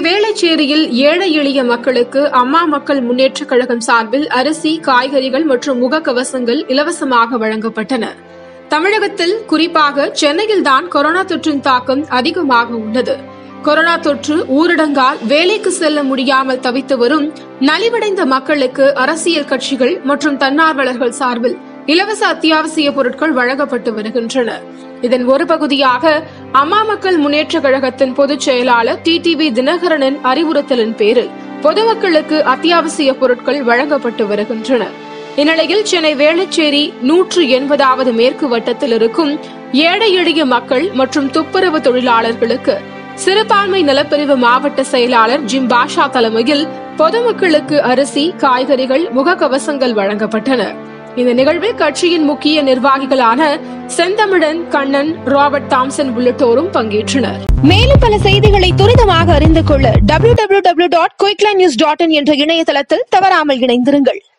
வேளச்சேரியில் ஏழை எளிய மக்களுக்கு அம்மா மக்கள் முன்னேற்றக் கழகம் சார்பில் அரிசி காய்கறிகள் மற்றும் முகக்கவசங்கள் இலவசமாக வழங்கப்பட்டன தமிழகத்தில் குறிப்பாக சென்னையில்தான் கொரோனா தொற்றின் தாக்கம் அதிகமாக உள்ளது கொரோனா தொற்று ஊரடங்கால் வேலைக்கு செல்ல முடியாமல் தவித்து வரும் நலிவடைந்த மக்களுக்கு அரசியல் கட்சிகள் மற்றும் தன்னார்வலர்கள் சார்பில் இலவச அத்தியாவசிய பொருட்கள் வழங்கப்பட்டு வருகின்றன இதன் ஒரு பகுதியாக அம்மா மக்கள் முன்னேற்ற கழகத்தின் பொதுச் செயலாளர் டிடிவி தினகரனின் அறிவுறுத்தலின் பேரில் பொதுமக்களுக்கு அத்தியாவசிய பொருட்கள் வழங்கப்பட்டு வருகின்றன இந்நிலையில் சென்னை வேளச்சேரி நூற்று எண்பதாவது மேற்கு வட்டத்தில் இருக்கும் ஏழை எளிய மக்கள் மற்றும் துப்புரவு தொழிலாளர்களுக்கு சிறுபான்மை நலப்பிரிவு மாவட்ட செயலாளர் ஜிம் பாஷா தலைமையில் பொதுமக்களுக்கு அரிசி காய்கறிகள் முகக்கவசங்கள் வழங்கப்பட்டன இந்த நிகழ்வில் கட்சியின் முக்கிய நிர்வாகிகளான செந்தமிழன் கண்ணன் ராபர்ட் தாம்சன் உள்ளிட்டோரும் பங்கேற்றனர் மேலும் பல செய்திகளை துரிதமாக அறிந்து கொள்ள W W W dot Quickline news dot in என்ற இணையதளத்தில் தவறாமல் இணைந்திருங்கள்